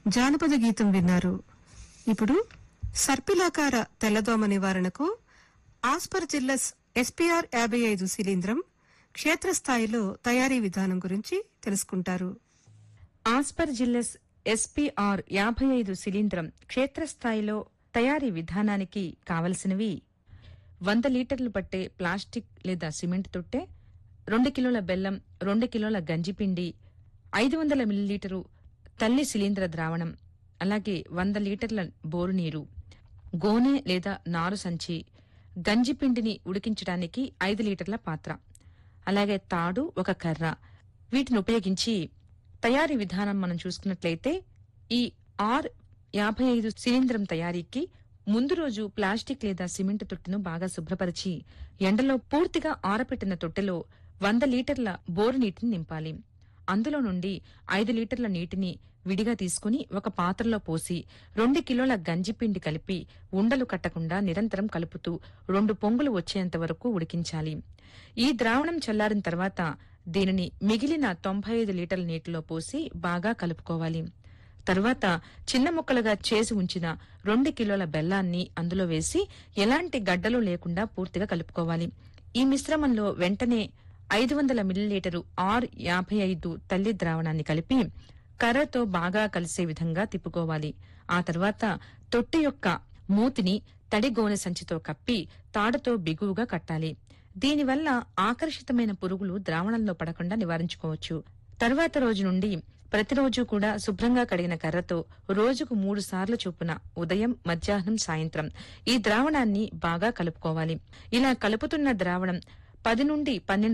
జానపద గీతం విన్నారు ఇప్పుడు సర్పిలాకార తెల్లదోమ నివారణకు ఆస్పర్జిల్లస్ ఎస్పీఆర్ యాభై ఐదు శిలీంద్రం క్షేత్రస్థాయిలో తయారీ విధానం గురించి తెలుసుకుంటారు ఆస్పర్జిల్లస్ ఎస్పీఆర్ యాభై ఐదు శిలీంద్రం క్షేత్రస్థాయిలో తయారీ విధానానికి కావలసినవి వంద లీటర్లు పట్టే ప్లాస్టిక్ లేదా సిమెంట్ తొట్టె రెండు కిలోల బెల్లం రెండు కిలోల గంజిపిండి ఐదు వందల మిల్లీలీటరు తల్లి శిలీంద్ర ద్రావణం అలాగే వంద లీటర్ల బోరు నీరు గోనె లేదా నారు సంచి గంజిపిండిని ఉడికించడానికి ఐదు లీటర్ల పాత్ర అలాగే తాడు ఒక కర్ర వీటిని ఉపయోగించి తయారీ విధానం మనం చూసుకున్నట్లయితే ఈ ఆర్ యాభై ఐదు శిలీంద్రం తయారీకి ముందు రోజు ప్లాస్టిక్ లేదా సిమెంట్ తొట్టెను బాగా శుభ్రపరిచి ఎండలో పూర్తిగా ఆరపెట్టిన తొట్టెలో వంద లీటర్ల బోరు నీటిని నింపాలి అందులో నుండి ఐదు లీటర్ల నీటిని విడిగా తీసుకుని ఒక పాత్రలో పోసి రెండు కిలోల గంజిపిండి కలిపి ఉండలు కట్టకుండా నిరంతరం కలుపుతూ రెండు పొంగులు వచ్చేంత వరకు ఉడికించాలి ఈ ద్రావణం చల్లారిన తర్వాత దీనిని మిగిలిన తొంభై ఐదు లీటర్ల నీటిలో పోసి బాగా కలుపుకోవాలి తరువాత చిన్న ముక్కలుగా చేసి ఉంచిన రెండు కిలోల బెల్లాన్ని అందులో వేసి ఎలాంటి గడ్డలు లేకుండా పూర్తిగా కలుపుకోవాలి ఈ మిశ్రమంలో వెంటనే ఐదు వందల మిల్లీలీటరు ఆర్ యాభై ఐదు తల్లి ద్రావణాన్ని కలిపి కర్రతో బాగా కలిసే విధంగా తిప్పుకోవాలి ఆ తర్వాత తొట్టి యొక్క మూతిని తడి గోనె సంచితో కప్పి తాడుతో బిగువుగా కట్టాలి దీనివల్ల ఆకర్షితమైన పురుగులు ద్రావణంలో పడకుండా నివారించుకోవచ్చు తర్వాత రోజు నుండి ప్రతిరోజు కూడా శుభ్రంగా కడిగిన కర్రతో రోజుకు మూడు సార్లు చొప్పున ఉదయం మధ్యాహ్నం సాయంత్రం ఈ ద్రావణాన్ని బాగా కలుపుకోవాలి ఇలా కలుపుతున్న ద్రావణం పది నుండి పన్నెండు